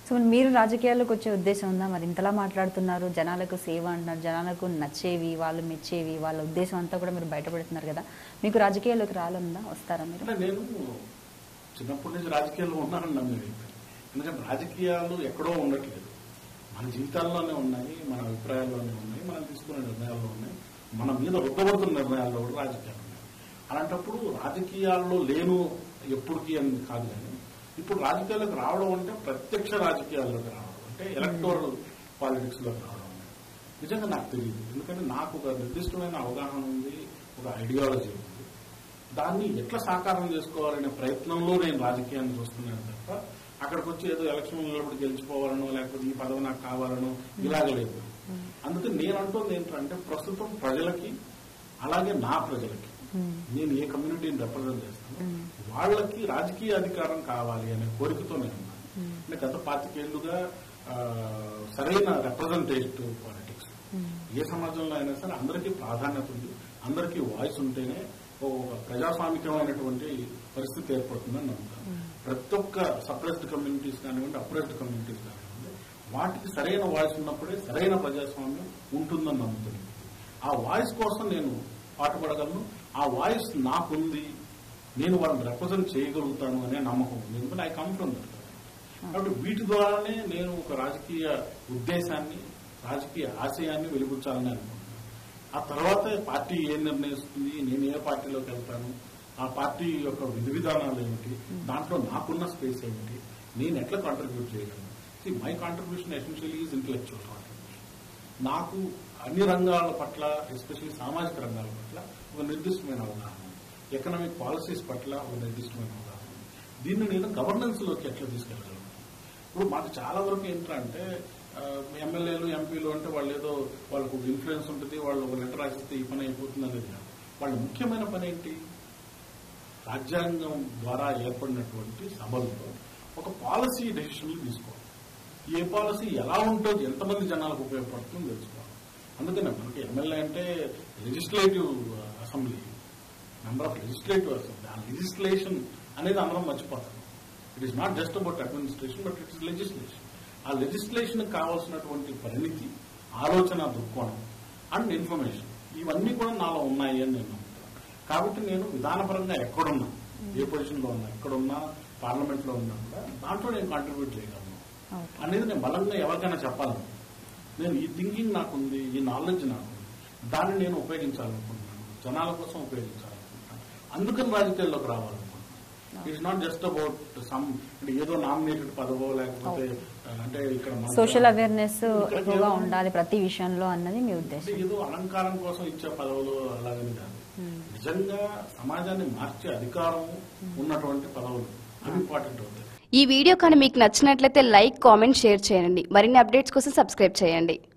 So మరి మీరు రాజకీయాల్లోకి వచ్చే ఉద్దేశం ఉందా మరి ఇంతలా మాట్లాడుతున్నారు జనాలకు సేవ అంటున్నారు జనాలకు నచ్చేవి వాళ్ళు మెచ్చేవి వాళ్ళ ఉద్దేశం అంతా కూడా మీరు బయటపెడుతున్నారు కదా మీకు రాజకీయాల్లోకి రావాలందా వస్తారా మీరు అంటే నేను చిన్నప్పటి నుంచి రాజకీయాల్లో ఉన్నానని నమ్మేది ఎందుకంటే రాజకీయాలు ఎక్కడో ఉండట్లేదు మన జీవితాల్లోనే ఉన్నాయి మన అభిప్రాయాల్లోనే ఉన్నాయి మనం తీసుకునే నిర్ణయాల్లో ఉన్నాయి మన మీద రుద్దబడుతున్న నిర్ణయాల్లో కూడా రాజకీయాలు ఉన్నాయి అలాంటప్పుడు రాజకీయాల్లో లేను ఎప్పటికీ అని కాదు కానీ ఇప్పుడు రాజకీయాలకు రావడం అంటే ప్రత్యక్ష రాజకీయాల్లోకి రావడం అంటే ఎలక్టోరల్ పాలిటిక్స్ లోకి రావడం అంటే నిజంగా నాకు తెలియదు ఎందుకంటే నాకు ఒక నిర్దిష్టమైన అవగాహన ఉంది ఒక ఐడియాలజీ ఉంది దాన్ని ఎట్లా సాకారం చేసుకోవాలనే ప్రయత్నంలో నేను రాజకీయాన్ని చూస్తున్నాను తప్ప అక్కడికి వచ్చి ఏదో ఎలక్షన్ నిలబడి గెలిచిపోవాలనో లేకపోతే ఈ పదవి నాకు కావాలనో ఇలాగ లేదు అందుకని నేను అంటుంది ఏంటంటే ప్రస్తుతం ప్రజలకి అలాగే నా ప్రజలకి నేను ఏ కమ్యూనిటీని రిప్రజెంట్ చేస్తాను వాళ్ళకి రాజకీయ అధికారం కావాలి అనే కోరికతో నేను ఉన్నాను అంటే గత పాతికేళ్లుగా ఆ, సరైన రిప్రజెంటేటివ్ పాలిటిక్స్ ఏ సమాజంలో అయినా సరే అందరికీ ప్రాధాన్యత ఉంది అందరికీ వాయిస్ ఉంటేనే ఒక ప్రజాస్వామికమైనటువంటి పరిస్థితి ఏర్పడుతుందని నమ్ముతాను ప్రతి ఒక్క సప్రెస్డ్ కమ్యూనిటీస్ కానివ్వండి అప్రెస్డ్ కమ్యూనిటీస్ కానివ్వండి వాటికి సరైన వాయిస్ ఉన్నప్పుడే సరైన ప్రజాస్వామ్యం ఉంటుందని నమ్ముతున్నాను ఆ వాయిస్ కోసం నేను పాటుపడగలను ఆ వాయిస్ నాకుంది నేను వాళ్ళని రిప్రజెంట్ చేయగలుగుతాను అనే నమ్మకం ఉంది ఎందుకంటే ఐ కమ్ ఫ్రమ్ దట్ కాబట్టి వీటి ద్వారానే నేను ఒక రాజకీయ ఉద్దేశాన్ని రాజకీయ ఆశయాన్ని వెలిబుచ్చాలని అనుకుంటున్నాను ఆ తర్వాత పార్టీ ఏం నిర్ణయిస్తుంది నేను ఏ పార్టీలోకి వెళ్తాను ఆ పార్టీ యొక్క విధి విధానాలు ఏమిటి దాంట్లో నాకున్న స్పేస్ ఏమిటి నేను ఎట్లా కాంట్రిబ్యూట్ చేయగలను my contribution essentially is intellectual contribution నాకు అన్ని రంగాల పట్ల ఎస్పెషల్లీ సామాజిక రంగాల పట్ల ఒక నిర్దిష్టమైన అవగాహన ఉంది. ఎకనామిక్ పాలసీస్ పట్ల ఒక నిర్దిష్టమైన అవగాహన ఉంది. దీన్ని నేను గవర్నెన్స్ లోకి ఎట్లా తీసుకెళ్ళగలను ఇప్పుడు మాకు చాలా వరకు ఏంటంటే ఎమ్మెల్యేలు ఎంపీలు అంటే వాళ్ళు ఏదో వాళ్ళకు ఇన్ఫ్లుయెన్స్ ఉంటుంది వాళ్ళు ఒక లెటర్ రాసిస్తే ఈ పని అయిపోతుంది అనేది కాదు వాళ్ళ ముఖ్యమైన పని ఏంటి రాజ్యాంగం ద్వారా ఏర్పడినటువంటి సభల్లో ఒక పాలసీ డెసిషన్లు తీసుకోవాలి ఏ పాలసీ ఎలా ఉంటుంది ఎంతమంది జనాలకు ఉపయోగపడుతుందో తెలుసుకోవాలి అందుకనే మనకి ఎమ్మెల్యే అంటే legislative assembly number of legislative assembly ఆ లెజిస్లేషన్ అనేది అందరం మర్చిపోతాం it is not just about administration but it is legislation ఆ లెజిస్లేషన్ కావాల్సినటువంటి పరిణితి ఆలోచన దృక్కోణం అండ్ ఇన్ఫర్మేషన్ ఇవన్నీ కూడా నాలో ఉన్నాయి అని నేను నమ్ముతాను కాబట్టి నేను విధానపరంగా ఎక్కడున్నా ఏ పొజిషన్ లో ఉన్నా ఎక్కడున్నా పార్లమెంట్ లో ఉన్నా కూడా దాంట్లో నేను కాంట్రిబ్యూట్ చేయగలను ఓకే అనేది నేను బలంగా ఎవరికైనా చెప్పాలను నేను ఈ థింకింగ్ నాకుంది ఈ నాలెడ్జ్ నాకుంది దాన్ని నేను ఉపయోగించాలనుకుంటున్నాను జనాల కోసం ఉపయోగించాలనుకుంటున్నాను అందుకని రాజకీయాల్లోకి రావాలనుకుంటున్నాను it's not just about some అంటే ఏదో నామినేటెడ్ పదవో లేకపోతే ఆ, అంటే ఇక్కడ మన- సోషల్ అవేర్నెస్ ఇక్కడ ఎక్కువగా ఏదో- ఉండాలి ప్రతి విషయంలో అన్నది మీ అంటే ఉద్దేశం ఏదో అలంకారం కోసం ఇచ్చే పదవులు అలాగని కాదు నిజంగా సమాజాన్ని మార్చే అధికారం ఉన్నటువంటి పదవులు అవి ఇంపార్టెంట్ అవుతాయి ఈ వీడియో కానీ మీకు నచ్చినట్లయితే లైక్ కామెంట్ షేర్ చేయండి మరిన్ని అప్డేట్స్ కోసం సబ్స్క్రైబ్ చేయండి